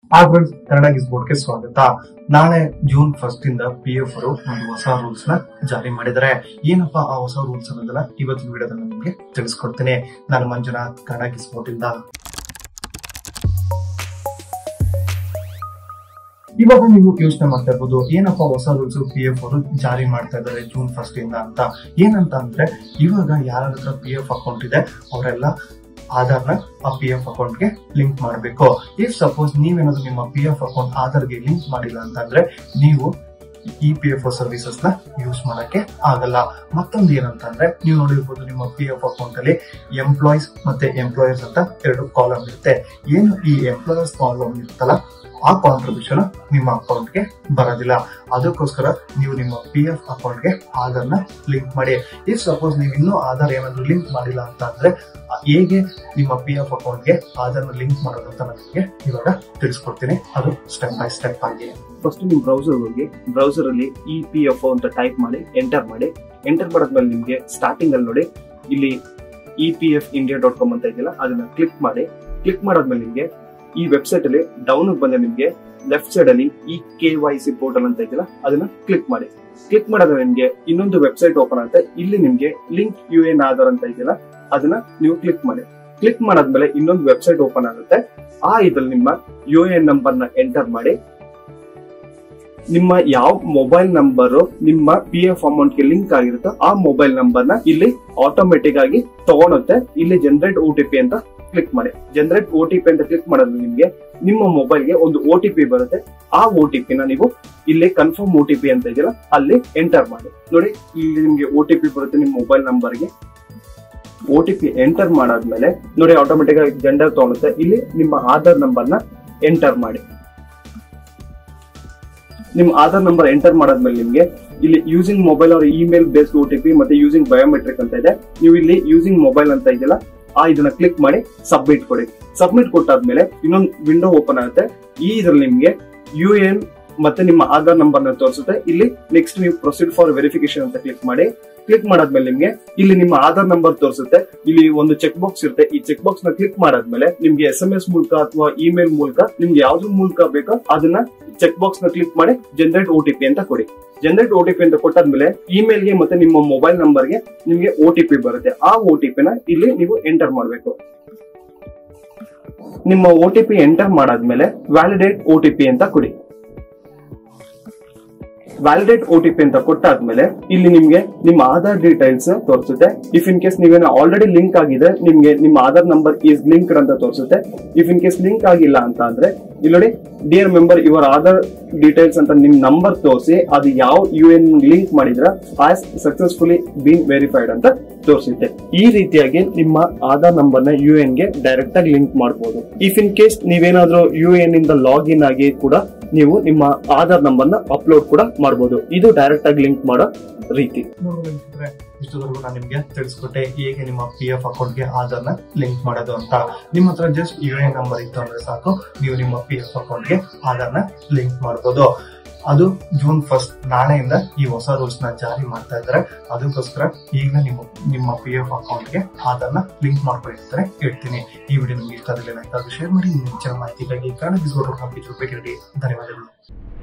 ಆ ಫ್ರೆಂಡ್ಸ್ ಕನ್ನಡ ಗಿಸ್ಬೋರ್ಡ್ಗೆ ಸ್ವಾಗತ ನಾಳೆ ಜೂನ್ ಫಸ್ಟ್ ಇಂದ ಪಿ ಎಫ್ ಅವರು ಒಂದು ಹೊಸ ರೂಲ್ಸ್ ನ ಜಾರಿ ಮಾಡಿದ್ದಾರೆ ಏನಪ್ಪಾ ಆ ಹೊಸ ರೂಲ್ಸ್ ಅನ್ನೋದನ್ನ ಇವತ್ತಿನ ವಿಡಿಯೋದಲ್ಲಿ ನಿಮಗೆ ತಿಳಿಸ್ಕೊಡ್ತೀನಿ ನಾನು ಮಂಜುನಾಥ್ ಕನ್ನಡ ಗಿಸ್ಬೋರ್ಡ್ ಇಂದ ಇವಾಗ ನೀವು ಯೋಚನೆ ಮಾಡ್ತಾ ಇರ್ಬೋದು ಏನಪ್ಪಾ ಹೊಸ ರೂಲ್ಸ್ ಪಿ ಎಫ್ ಅವರು ಜಾರಿ ಮಾಡ್ತಾ ಇದ್ದಾರೆ ಜೂನ್ ಫಸ್ಟ್ ಇಂದ ಅಂತ ಏನಂತ ಅಂದ್ರೆ ಇವಾಗ ಯಾರ ಹತ್ರ ಪಿ ಎಫ್ ಅಕೌಂಟ್ ಇದೆ ಅವರೆಲ್ಲ ಆಧಾರ್ನ ಆ ಪಿ ಎಫ್ ಅಕೌಂಟ್ಗೆ ಲಿಂಕ್ ಮಾಡಬೇಕು ಇಫ್ ಸಪೋಸ್ ನೀವೇನಾದ್ರೂ ನಿಮ್ಮ ಪಿ ಎಫ್ ಅಕೌಂಟ್ ಆಧಾರ್ಗೆ ಲಿಂಕ್ ಮಾಡಿಲ್ಲ ಅಂತಂದ್ರೆ ನೀವು ಇ ಪಿ ಎಫ್ ಸರ್ವಿಸಸ್ ನ ಯೂಸ್ ಮಾಡಕ್ಕೆ ಆಗಲ್ಲ ಮತ್ತೊಂದು ಏನಂತಂದ್ರೆ ನೀವು ನೋಡಿರ್ಬೋದು ನಿಮ್ಮ ಪಿ ಎಫ್ ಅಕೌಂಟ್ ಅಲ್ಲಿ ಎಂಪ್ಲಾಯೀಸ್ ಮತ್ತೆ ಎಂಪ್ಲಾಯರ್ಸ್ ಅಂತ ಎರಡು ಕಾಲಮ್ ಇರುತ್ತೆ ಏನು ಈ ಎಂಪ್ಲಾಯರ್ಸ್ ಕಾಲಮ್ ಇರುತ್ತಲ್ಲ ಆ ಕಾಂಟ್ರಿಬ್ಯೂಷನ್ ನಿಮ್ಮ ಅಕೌಂಟ್ಗೆ ಬರೋದಿಲ್ಲ ಅದಕ್ಕೋಸ್ಕರ ನೀವು ನಿಮ್ಮ ಪಿ ಎಫ್ ಅಕೌಂಟ್ಗೆ ಆಧಾರ್ನ ಲಿಂಕ್ ಮಾಡಿ ಇಫ್ ಸಪೋಸ್ ನೀವು ಇನ್ನೂ ಆಧಾರ್ ಏನಾದ್ರು ಲಿಂಕ್ ಮಾಡಿಲ್ಲ ಅಂತ ಅಂದ್ರೆ ಹೇಗೆ ನಿಮ್ಮ ಪಿ ಎಫ್ ಅಕೌಂಟ್ಗೆ ಆಧಾರ್ನ ಲಿಂಕ್ ಮಾಡೋದು ಅಂತ ನಾನು ನಿಮಗೆ ಇವಾಗ ತಿಳಿಸ್ಕೊಡ್ತೀನಿ ಅದು ಸ್ಟೆಪ್ ಬೈ ಸ್ಟೆಪ್ ಆಗಿ ಫಸ್ಟ್ ನಿಮ್ ಬ್ರೌಸರ್ ಹೋಗಿ ಬ್ರೌಸರ್ ಅಲ್ಲಿ ಇ ಪಿ ಎಫ್ ಅಂತ ಟೈಪ್ ಮಾಡಿ ಎಂಟರ್ ಮಾಡಿ ಎಂಟರ್ ಮಾಡಾದ್ಮೇಲೆ ನಿಮ್ಗೆ ಸ್ಟಾರ್ಟಿಂಗ್ ಅಲ್ಲಿ ನೋಡಿ ಇಲ್ಲಿ E P F India dot com ಅಂತ ಇದೆಯಲ್ಲ ಅದನ್ನ ಕ್ಲಿಕ್ ಮಾಡಿ ಕ್ಲಿಕ್ ಮಾಡಾದ್ಮೇಲೆ ನಿಮ್ಗೆ ಈ ವೆಬ್ಸೈಟ್ ಅಲ್ಲಿ ಡೌನ್ ಬಂದ್ರೆ ನಿಮ್ಗೆ ಲೆಫ್ಟ್ ಸೈಡ್ ಅಲ್ಲಿ E K Y C portal ಅಂತ ಇದೆಯಲ್ಲ ಅದನ್ನ ಕ್ಲಿಕ್ ಮಾಡಿ ಕ್ಲಿಕ್ ಮಾಡಿದ್ರೆ ನಿಮ್ಗೆ ಇನ್ನೊಂದು ವೆಬ್ಸೈಟ್ ಓಪನ್ ಆಗುತ್ತೆ ಇಲ್ಲಿ ನಿಮ್ಗೆ ಲಿಂಕ್ ಯು ಎನ್ ಆಧಾರ್ ಅಂತ ಇದೆಯಲ್ಲ ಅದನ್ನ ನೀವು ಕ್ಲಿಕ್ ಮಾಡಿ ಕ್ಲಿಕ್ ಮಾಡಾದ್ಮೇಲೆ ಇನ್ನೊಂದು ವೆಬ್ಸೈಟ್ ಓಪನ್ ಆಗುತ್ತೆ ಆ ಇದ್ರಲ್ಲಿ ನಿಮ್ಮ ಯು ಎನ್ ನಂಬರ್ ನ ಎಂಟರ್ ಮಾಡಿ ನಿಮ್ಮ ಯಾವ ಮೊಬೈಲ್ ನಂಬರ್ ನಿಮ್ಮ ಪಿ ಎಫ್ ಅಮೌಂಟ್ ಗೆ ಲಿಂಕ್ ಆಗಿರುತ್ತೋ ಆ ಮೊಬೈಲ್ ನಂಬರ್ ನ ಇಲ್ಲಿ ಆಟೋಮೆಟಿಕ್ ಆಗಿ ತಗೊಳುತ್ತೆ ಇಲ್ಲಿ ಜನರೇಟ್ ಓ ಟಿ ಪಿ ಅಂತ ಕ್ಲಿಕ್ ಮಾಡಿ ಜನರೇಟ್ ಓ ಟಿ ಪಿ ಅಂತ ಕ್ಲಿಕ್ ಮಾಡಿದ್ರೆ ನಿಮ್ಗೆ ನಿಮ್ಮ ಮೊಬೈಲ್ ಗೆ ಒಂದು ಓ ಟಿ ಪಿ ಬರುತ್ತೆ ಆ ಓ ಟಿ ಪಿನ ನೀವು ಇಲ್ಲಿ ಕನ್ಫರ್ಮ್ ಓ ಟಿ ಪಿ ಅಂತ ಇದೆಯಲ್ಲ ಅಲ್ಲಿ ಎಂಟರ್ ಮಾಡಿ ನೋಡಿ ಇಲ್ಲಿ ನಿಮ್ಗೆ ಓ ಟಿ ಪಿ ಬರುತ್ತೆ ನಿಮ್ಮ ಮೊಬೈಲ್ ನಂಬರ್ಗೆ ಓ ಟಿ ಪಿ ಎಂಟರ್ ಮಾಡಾದ್ಮೇಲೆ ನೋಡಿ ಆಟೋಮೆಟಿಕ್ ಆಗಿ ಜೆಂಡರ್ ತಗೊಳುತ್ತೆ ಇಲ್ಲಿ ನಿಮ್ಮ ಆಧಾರ್ ನಂಬರ್ ನ ಎಂಟರ್ ಮಾಡಿ ನಿಮ್ ಆಧಾರ್ ನಂಬರ್ ಎಂಟರ್ ಮಾಡಾದ್ಮೇಲೆ ನಿಮ್ಗೆ ಇಲ್ಲಿ ಯೂಸಿಂಗ್ ಮೊಬೈಲ್ ಅವ್ರ email based O T P ಮತ್ತೆ ಯೂಸಿಂಗ್ ಬಯೋಮೆಟ್ರಿಕ್ ಅಂತ ಇದೆ ನೀವು ಇಲ್ಲಿ ಯೂಸಿಂಗ್ ಮೊಬೈಲ್ ಅಂತ ಇದೆಯಲ್ಲ ಆ ಇದನ್ನ ಕ್ಲಿಕ್ ಮಾಡಿ ಸಬ್ಮಿಟ್ ಕೊಡಿ ಸಬ್ಮಿಟ್ ಕೊಟ್ಟಾದ್ಮೇಲೆ ಇನ್ನೊಂದು ವಿಂಡೋ ಓಪನ್ ಆಗುತ್ತೆ ಈ ಇದ್ರಲ್ಲಿ ನಿಮ್ಗೆ ಯು ಎನ್ ಮತ್ತೆ ನಿಮ್ಮ ಆಧಾರ್ ನಂಬರ್ ನ ತೋರಿಸುತ್ತೆ ಇಲ್ಲಿ ನೆಕ್ಸ್ಟ್ ನೀವು ಪ್ರೊಸೀಡ್ ಫಾರ್ ವೆರಿಫಿಕೇಶನ್ ಅಂತ ಕ್ಲಿಕ್ ಮಾಡಿ ಕ್ಲಿಕ್ ಮಾಡಾದ್ಮೇಲೆ ನಿಮ್ಗೆ ಇಲ್ಲಿ ನಿಮ್ಮ ಆಧಾರ್ ನಂಬರ್ ತೋರಿಸುತ್ತೆ ಇಲ್ಲಿ ಒಂದು ಚೆಕ್ ಬಾಕ್ಸ್ ಇರುತ್ತೆ ಈ ಚೆಕ್ ಬಾಕ್ಸ್ ನ ಕ್ಲಿಕ್ ಮಾಡಾದ್ಮೇಲೆ ನಿಮ್ಗೆ ಎಸ್ ಎಂ ಎಸ್ ಮೂಲಕ ಅಥವಾ ಇಮೇಲ್ ಮೂಲಕ ನಿಮ್ಗೆ ಯಾವ್ದ್ರ ಮೂಲಕ ಬೇಕೋ ಅದನ್ನ ಚೆಕ್ ಬಾಕ್ಸ್ ನ ಕ್ಲಿಕ್ ಮಾಡಿ ಜನರೇಟ್ ಓ ಟಿ ಪಿ ಅಂತ ಕೊಡಿ ಜನರೇಟ್ ಓ ಟಿ ಪಿ ಅಂತ ಕೊಟ್ಟಾದ್ಮೇಲೆ ಇಮೇಲ್ ಗೆ ಮತ್ತೆ ನಿಮ್ಮ ಮೊಬೈಲ್ ನಂಬರ್ ಗೆ ನಿಮ್ಗೆ ಓ ಟಿ ಪಿ ಬರುತ್ತೆ ಆ ಓ ಟಿ ಪಿನ ಇಲ್ಲಿ ನೀವು ಎಂಟರ್ ಮಾಡಬೇಕು ನಿಮ್ಮ ಓ ಟಿ ಪಿ ಎಂಟರ್ ಮಾಡಾದ್ಮೇಲೆ ವ್ಯಾಲಿಡೇಟ್ ಓ ಟಿ ಪಿ ಅಂತ ಕೊಡಿ ವ್ಯಾಲಿಡೇಟ್ ಓ ಟಿ ಪಿ ಅಂತ ಕೊಟ್ಟಾದ್ಮೇಲೆ ಇಲ್ಲಿ ನಿಮ್ಗೆ ನಿಮ್ಮ ಆಧಾರ್ ಡೀಟೇಲ್ಸ್ ತೋರಿಸುತ್ತೆ ಇಫ್ ಇನ್ ಕೇಸ್ ನೀವೇನೋ ಆಲ್ರೆಡಿ ಲಿಂಕ್ ಆಗಿದೆ ನಿಮ್ಗೆ ನಿಮ್ಮ ಆಧಾರ್ ನಂಬರ್ ಈಸ್ ಲಿಂಕ್ಡ್ ಅಂತ ತೋರಿಸುತ್ತೆ ಇಫ್ ಇನ್ ಕೇಸ್ ಲಿಂಕ್ ಆಗಿಲ್ಲ ಅಂತ ಅಂದ್ರೆ ಇಲ್ಲಿ ನೋಡಿ dear member your Aadhaar details ಅಂತ ನಿಮ್ ನಂಬರ್ ತೋರಿಸಿ ಅದು ಯಾವ ಯು ಎನ್ ಲಿಂಕ್ ಮಾಡಿದ್ರ ಆಸ್ ಸಕ್ಸಸ್ಫುಲಿ ಬೀನ್ ವೆರಿಫೈಡ್ ಅಂತ ತೋರಿಸುತ್ತೆ ಈ ರೀತಿಯಾಗಿ ನಿಮ್ಮ ಆಧಾರ್ ನಂಬರ್ ನ ಯು ಎನ್ ಗೆ ಡೈರೆಕ್ಟ್ ಆಗಿ ಲಿಂಕ್ ಮಾಡಬಹುದು ಇಫ್ ಇನ್ ಕೇಸ್ ನೀವೇನಾದ್ರೂ ಯು ಎನ್ ಇಂದ ಲಾಗಿನ್ ಆಗಿ ಕೂಡ ನೀವು ನಿಮ್ಮ ಆಧಾರ್ ನಂಬರ್ ನ ಅಪ್ಲೋಡ್ ಕೂಡ ಮಾಡಬಹುದು ಇದು ಡೈರೆಕ್ಟ್ ಆಗಿ ಲಿಂಕ್ ಮಾಡೋ ರೀತಿ ನೋಡೋದಂದ್ರೆ ಇಷ್ಟೊಂದು ನಾನು ನಿಮ್ಗೆ ತಿಳಿಸ್ಕೊಟ್ಟೆ ಹೇಗೆ ನಿಮ್ಮ ಪಿ ಎಫ್ ಅಕೌಂಟ್ಗೆ ಆಧಾರ್ನ ಲಿಂಕ್ ಮಾಡೋದು ಅಂತ ನಿಮ್ಮ ಹತ್ರ ಜಸ್ಟ್ ಯು ಎ ನಂಬರ್ ಇತ್ತು ಅಂದ್ರೆ ಸಾಕು ನೀವು ನಿಮ್ಮ ಪಿ ಎಫ್ ಅಕೌಂಟ್ಗೆ ಆಧಾರ್ನ ಲಿಂಕ್ ಮಾಡ್ಬೋದು ಅದು ಜೂನ್ ಫಸ್ಟ್ ನಾಳೆಯಿಂದ ಈ ಹೊಸ ರೂಲ್ಸ್ ನ ಜಾರಿ ಮಾಡ್ತಾ ಇದ್ದಾರೆ ಅದಕ್ಕೋಸ್ಕರ ಈಗ ನಿಮ್ಮ ನಿಮ್ಮ ಪಿ ಎಫ್ ಅಕೌಂಟ್ಗೆ ಆಧಾರ್ನ ಲಿಂಕ್ ಮಾಡ್ಕೊಂಡಿರ್ತಾರೆ ಹೇಳ್ತೀನಿ ಈ ವಿಡಿಯೋ ನಿಮ್ಗೆ ಇಷ್ಟ ಆದರೆ ಲೈಕ್ ಆಗಿ ಶೇರ್ ಮಾಡಿ ನಿಮ್ಮ ಹೆಚ್ಚಿನ ಮಾಹಿತಿಗಾಗಿ ಕನ್ನಡ ಬಿಸ್ಕೊಟ್ಟು ಧನ್ಯವಾದಗಳು